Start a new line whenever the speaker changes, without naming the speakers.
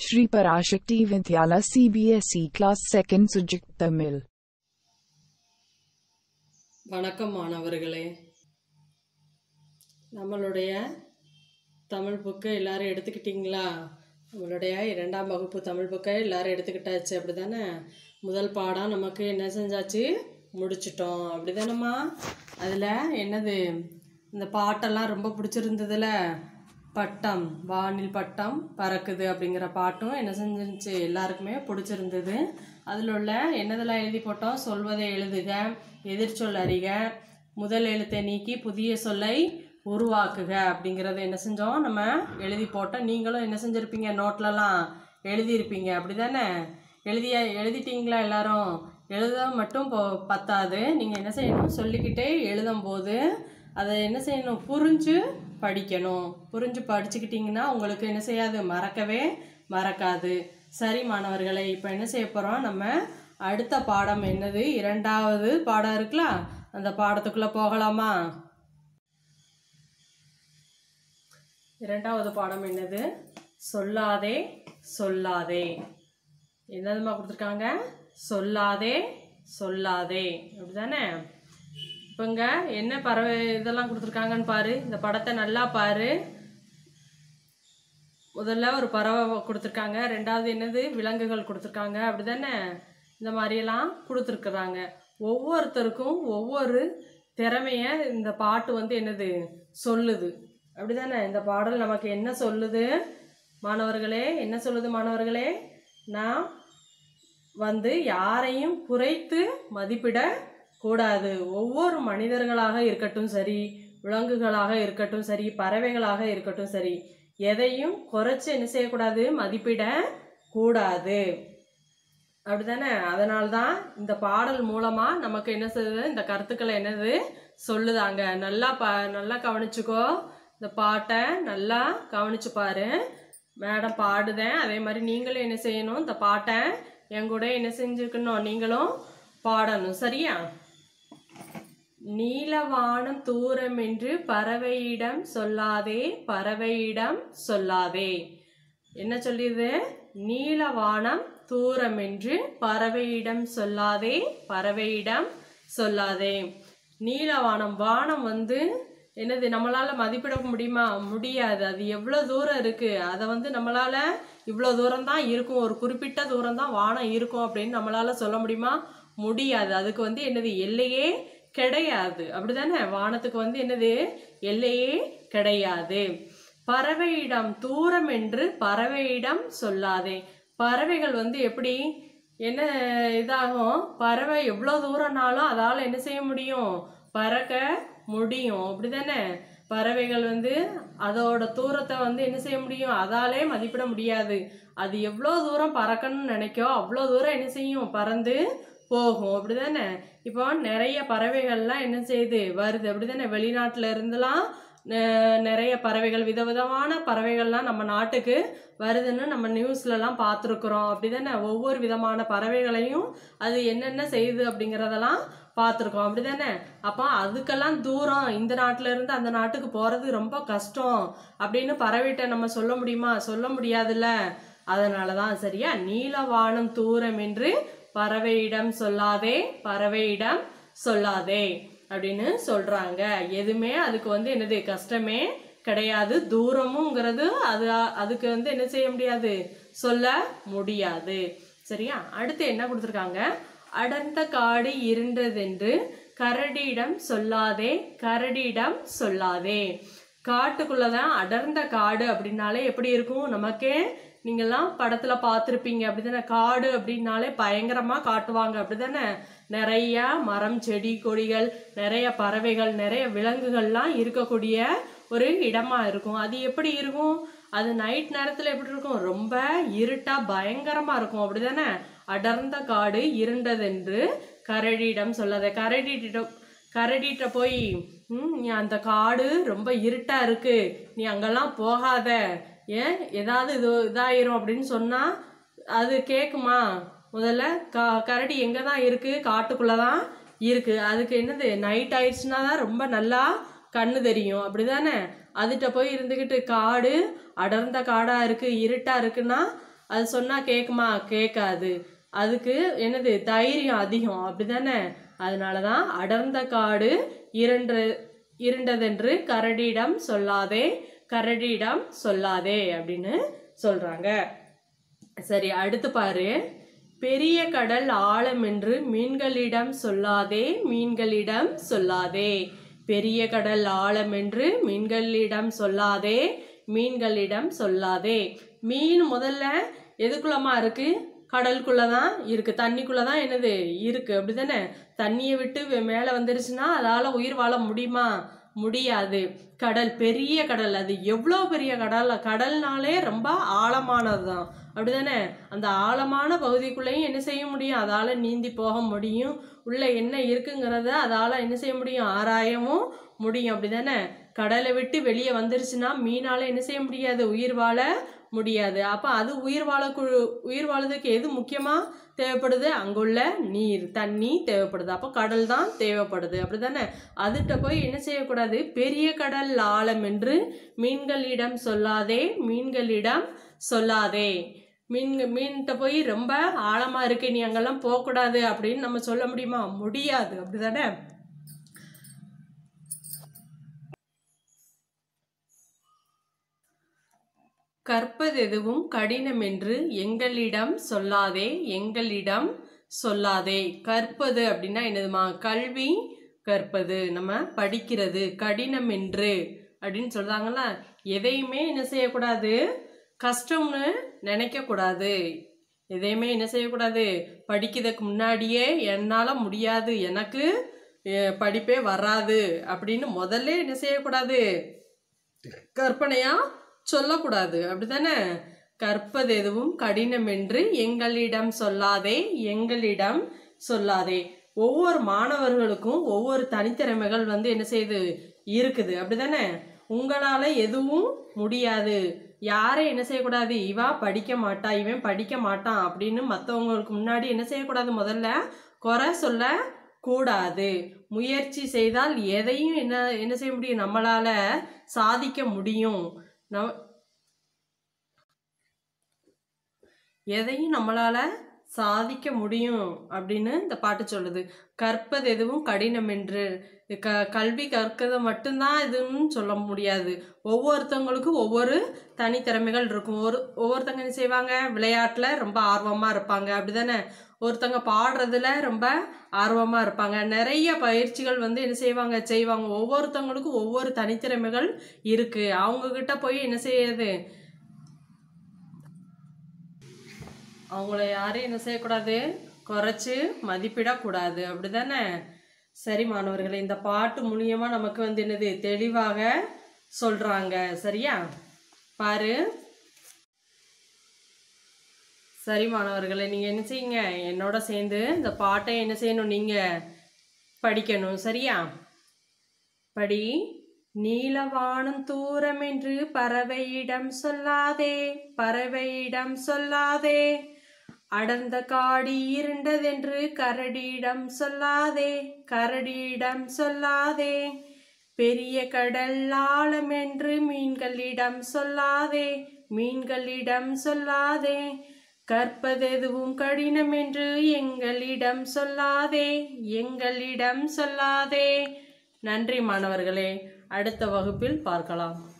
Shri Parashakti Vidyala CBSE Class 2nd Subject Tamil
வணக்கம் மாணவர்களே நம்மளுடைய தமிழ் புக்கு எல்லாரும் எடுத்துக்கிட்டீங்களா நம்மளுடைய இரண்டாம் வகுப்பு தமிழ் புக்கை எல்லாரும் எடுத்துக்கிட்டாச்சு அப்படி தானே முதல் பாடம் நமக்கு என்ன செஞ்சாச்சு முடிச்சிட்டோம் அப்படி தானேம்மா அதில் என்னது இந்த பாட்டெல்லாம் ரொம்ப பிடிச்சிருந்ததுல பட்டம் வானில் பட்டம் பறக்குது அப்படிங்கிற பாட்டும் என்ன செஞ்சிருந்துச்சு எல்லாருக்குமே பிடிச்சிருந்தது அதில் உள்ள என்னதெல்லாம் எழுதி போட்டோம் சொல்வதை எழுதுக எதிர்ச்சொல் அறிக முதல் எழுத்தை நீக்கி புதிய சொல்லை உருவாக்குக அப்படிங்கிறத என்ன செஞ்சோம் நம்ம எழுதி போட்டோம் நீங்களும் என்ன செஞ்சுருப்பீங்க நோட்லலாம் எழுதியிருப்பீங்க அப்படி தானே எழுதிய எழுதிட்டீங்களா எல்லாரும் எழுத மட்டும் போ பத்தாது நீங்கள் என்ன செய்யணும் சொல்லிக்கிட்டே எழுதும்போது அதை என்ன செய்யணும் புரிஞ்சு படிக்கணும் புரிஞ்சு படிச்சுக்கிட்டிங்கன்னா உங்களுக்கு என்ன செய்யாது மறக்கவே மறக்காது சரி மாணவர்களே இப்போ என்ன செய்ய போகிறோம் நம்ம அடுத்த பாடம் என்னது இரண்டாவது பாடம் இருக்குல்ல அந்த பாடத்துக்குள்ளே போகலாமா இரண்டாவது பாடம் என்னது சொல்லாதே சொல்லாதே என்னதுமா கொடுத்துருக்காங்க சொல்லாதே சொல்லாதே அப்படிதானே இப்போங்க என்ன பறவை இதெல்லாம் கொடுத்துருக்காங்கன்னு பாரு இந்த படத்தை நல்லா பாரு முதல்ல ஒரு பறவை கொடுத்துருக்காங்க ரெண்டாவது என்னது விலங்குகள் கொடுத்துருக்காங்க அப்படிதானே இந்த மாதிரியெல்லாம் கொடுத்துருக்குறாங்க ஒவ்வொருத்தருக்கும் ஒவ்வொரு திறமைய இந்த பாட்டு வந்து என்னது சொல்லுது அப்படிதானே இந்த பாடல் நமக்கு என்ன சொல்லுது மாணவர்களே என்ன சொல்லுது மாணவர்களே நான் வந்து யாரையும் குறைத்து மதிப்பிட கூடாது ஒவ்வொரு மனிதர்களாக இருக்கட்டும் சரி விலங்குகளாக இருக்கட்டும் சரி பறவைகளாக இருக்கட்டும் சரி எதையும் குறைச்சு என்ன செய்யக்கூடாது மதிப்பிட கூடாது அப்படிதானே அதனால தான் இந்த பாடல் மூலமா நமக்கு என்ன செய்யுது இந்த கருத்துக்களை என்னது சொல்லுதாங்க நல்லா பா நல்லா கவனிச்சுக்கோ இந்த பாட்டை நல்லா கவனிச்சு பாரு மேடம் பாடுதேன் அதே மாதிரி நீங்களும் என்ன செய்யணும் இந்த பாட்டை என் கூட என்ன செஞ்சுக்கணும் நீங்களும் பாடணும் சரியா நீலவானம் தூரம் என்று பறவையிடம் சொல்லாதே பறவையிடம் சொல்லாதே என்ன சொல்லியது நீலவானம் தூரம் என்று பறவையிடம் சொல்லாதே பறவையிடம் சொல்லாதே நீலவானம் வானம் வந்து என்னது நம்மளால மதிப்பிட முடியுமா முடியாது அது எவ்வளோ தூரம் இருக்கு அதை வந்து நம்மளால இவ்வளோ தூரம் தான் இருக்கும் ஒரு குறிப்பிட்ட தூரம் தான் வானம் இருக்கும் அப்படின்னு நம்மளால சொல்ல முடியுமா முடியாது அதுக்கு வந்து என்னது எல்லையே கிடையாது அப்படிதானே வானத்துக்கு வந்து என்னது எல்லையே கிடையாது பறவையிடம் தூரம் என்று பறவையிடம் சொல்லாதே பறவைகள் வந்து எப்படி என்ன இதாகும் பறவை எவ்வளோ தூரம்னாலும் அதால் என்ன செய்ய முடியும் பறக்க முடியும் அப்படிதானே பறவைகள் வந்து அதோட தூரத்தை வந்து என்ன செய்ய முடியும் அதாலே மதிப்பிட முடியாது அது எவ்வளோ தூரம் பறக்கணும்னு நினைக்கோ அவ்வளோ தூரம் என்ன செய்யும் பறந்து போகும் அப்படிதானே இப்போ நிறைய பறவைகள்லாம் என்ன செய்யுது வருது அப்படிதானே வெளிநாட்டுல இருந்துலாம் நெ- நிறைய பறவைகள் விதவிதமான பறவைகள்லாம் நம்ம நாட்டுக்கு வருதுன்னு நம்ம நியூஸ்லலாம் பார்த்துருக்குறோம் அப்படிதானே ஒவ்வொரு விதமான பறவைகளையும் அது என்னென்ன செய்யுது அப்படிங்கிறதெல்லாம் பார்த்துருக்கோம் அப்படிதானே அப்போ அதுக்கெல்லாம் தூரம் இந்த நாட்டுல இருந்து அந்த நாட்டுக்கு போறது ரொம்ப கஷ்டம் அப்படின்னு பறவைகிட்ட நம்ம சொல்ல முடியுமா சொல்ல முடியாதுல்ல அதனால தான் சரியா நீலவானம் தூரம் என்று பறவையிடம் சொல்லாதே பறவையிடம் சொல்லாதே அப்படின்னு சொல்றாங்க எதுவுமே அதுக்கு வந்து என்னது கஷ்டமே கிடையாது தூரமுங்கிறது அது அதுக்கு வந்து என்ன செய்ய முடியாது சொல்ல முடியாது சரியா அடுத்து என்ன கொடுத்துருக்காங்க அடர்ந்த காடு இருண்டதென்று கரடியிடம் சொல்லாதே கரடியிடம் சொல்லாதே காட்டுக்குள்ளதான் அடர்ந்த காடு அப்படின்னாலே எப்படி இருக்கும் நமக்கே நீங்கெல்லாம் படத்துல பார்த்துருப்பீங்க அப்படிதானே காடு அப்படின்னாலே பயங்கரமா காட்டுவாங்க அப்படிதானே நிறைய மரம் செடி கொடிகள் நிறைய பறவைகள் நிறைய விலங்குகள்லாம் இருக்கக்கூடிய ஒரு இடமா இருக்கும் அது எப்படி இருக்கும் அது நைட் நேரத்துல எப்படி இருக்கும் ரொம்ப இருட்டா பயங்கரமா இருக்கும் அப்படிதானே அடர்ந்த காடு இருண்டதென்று கரடியிடம் சொல்லாத கரடியிடம் கரடிட்ட போய் ம் நீ அந்த காடு ரொம்ப இருட்டா இருக்கு நீ அங்கெல்லாம் போகாத ஏன் ஏதாவது இது இதாயிரும் அப்படின்னு சொன்னா அது கேக்குமா முதல்ல க கரடி எங்க தான் இருக்கு காட்டுக்குள்ள தான் இருக்கு அதுக்கு என்னது நைட் ஆயிடுச்சுன்னா தான் ரொம்ப நல்லா கண்ணு தெரியும் அப்படிதானே அதுகிட்ட போய் இருந்துக்கிட்டு காடு அடர்ந்த காடா இருக்கு இருட்டா இருக்குன்னா அது சொன்னா கேட்குமா கேட்காது அதுக்கு என்னது தைரியம் அதிகம் அப்படிதானே அதனாலதான் அடர்ந்த காடு இரண்டு இருண்டதென்று கரடியிடம் சொல்லாதே கரடியிடம் சொல்லாதே அப்படின்னு சொல்றாங்க சரி அடுத்து பாரு பெரிய கடல் ஆழம் என்று மீன்களிடம் சொல்லாதே மீன்களிடம் சொல்லாதே பெரிய கடல் ஆழம் என்று மீன்களிடம் சொல்லாதே மீன்களிடம் சொல்லாதே மீன் முதல்ல எதுக்குள்ளமா இருக்கு கடலுக்குள்ள தான் இருக்கு தண்ணிக்குள்ள தான் என்னது இருக்கு அப்படிதானே தண்ணியை விட்டு வே- மேல வந்துருச்சுன்னா அதால உயிர் வாழ முடியுமா முடியாது கடல் பெரிய கடல் அது எவ்வளோ பெரிய கடல் கடல்னாலே ரொம்ப ஆழமானது தான் அப்படிதானே அந்த ஆழமான பகுதிக்குள்ளேயும் என்ன செய்ய முடியும் அதால நீந்தி போக முடியும் உள்ள என்ன இருக்குங்கிறத அதால என்ன செய்ய முடியும் ஆராயவும் முடியும் அப்படிதானே கடலை விட்டு வெளியே வந்துருச்சுன்னா மீனால என்ன செய்ய முடியாது உயிர் வாழ முடியாது அப்ப அது உயிர் வாழ உயிர் வாழறதுக்கு எது முக்கியமா தேவைப்படுது அங்குள்ள நீர் தண்ணி தேவைப்படுது அப்போ கடல் தான் தேவைப்படுது அப்படிதானே அதுகிட்ட போய் என்ன செய்யக்கூடாது பெரிய கடல் ஆழம் என்று மீன்களிடம் சொல்லாதே மீன்களிடம் சொல்லாதே மீன் மீன்கிட்ட போய் ரொம்ப ஆழமா இருக்கு நீ அங்கெல்லாம் போகக்கூடாது அப்படின்னு நம்ம சொல்ல முடியுமா முடியாது அப்படிதானே கற்பதெதுவும் கடினம் என்று எங்களிடம் சொல்லாதே எங்களிடம் சொல்லாதே கற்பது அப்படின்னா என்னதுமா கல்வி கற்பது நம்ம படிக்கிறது கடினம் என்று அப்படின்னு சொல்றாங்கல்ல எதையுமே என்ன செய்யக்கூடாது கஷ்டம்னு நினைக்க கூடாது எதையுமே என்ன செய்யக்கூடாது படிக்கிறதுக்கு முன்னாடியே என்னால் முடியாது எனக்கு அஹ், படிப்பே வராது அப்படின்னு முதல்ல என்ன செய்யக்கூடாது கற்பனையா சொல்லக்கூடாது அப்படிதானே கற்பது எதுவும் கடினம் என்று எங்களிடம் சொல்லாதே எங்களிடம் சொல்லாதே ஒவ்வொரு மாணவர்களுக்கும் ஒவ்வொரு தனித்திறமைகள் வந்து என்ன செய்யுது இருக்குது அப்படிதானே உங்களால எதுவும் முடியாது யாரை என்ன செய்யக்கூடாது இவா படிக்க மாட்டா இவன் படிக்க மாட்டான் அப்படின்னு மற்றவங்களுக்கு முன்னாடி என்ன செய்யக்கூடாது முதல்ல குறை சொல்ல கூடாது முயற்சி செய்தால் எதையும் என்ன என்ன செய்ய முடியும் நம்மளால சாதிக்க முடியும் நம் எதையும் நம்மளால சாதிக்க முடியும் அப்படின்னு இந்த பாட்டு சொல்லுது கற்பது எதுவும் கடினம் என்று க கல்வி கற்கிறது மட்டும்தான் இதுன்னு சொல்ல முடியாது ஒவ்வொருத்தவங்களுக்கும் ஒவ்வொரு தனித்திறமைகள் இருக்கும் ஒரு ஒவ்வொருத்தங்க என்ன செய்வாங்க விளையாட்டுல ரொம்ப ஆர்வமா இருப்பாங்க அப்படிதானே ஒருத்தங்க பாடுறதுல ரொம்ப ஆர்வமா இருப்பாங்க நிறைய பயிற்சிகள் வந்து என்ன செய்வாங்க செய்வாங்க ஒவ்வொருத்தவங்களுக்கும் ஒவ்வொரு தனித்திறமைகள் இருக்கு அவங்க கிட்ட போய் என்ன செய்யுது அவங்கள யாரையும் என்ன செய்யக்கூடாது குறைச்சு மதிப்பிடக்கூடாது அப்படிதானே சரி மாணவர்களே இந்த பாட்டு மூலியமா நமக்கு வந்து என்னது தெளிவாக சொல்றாங்க சரியா பாரு சரி மாணவர்களே நீங்க என்ன செய்யுங்க என்னோட சேர்ந்து இந்த பாட்டை என்ன செய்யணும் நீங்க படிக்கணும் சரியா படி நீலவானம் தூரம் என்று பறவையிடம் சொல்லாதே பறவையிடம் சொல்லாதே அடர்ந்த காடி இருண்டதென்று கரடியிடம் சொல்லாதே கரடியிடம் சொல்லாதே பெரிய கடல் ஆழம் என்று மீன்களிடம் சொல்லாதே மீன்களிடம் சொல்லாதே கற்பதெதுவும் கடினம் என்று எங்களிடம் சொல்லாதே எங்களிடம் சொல்லாதே நன்றி மாணவர்களே அடுத்த வகுப்பில் பார்க்கலாம்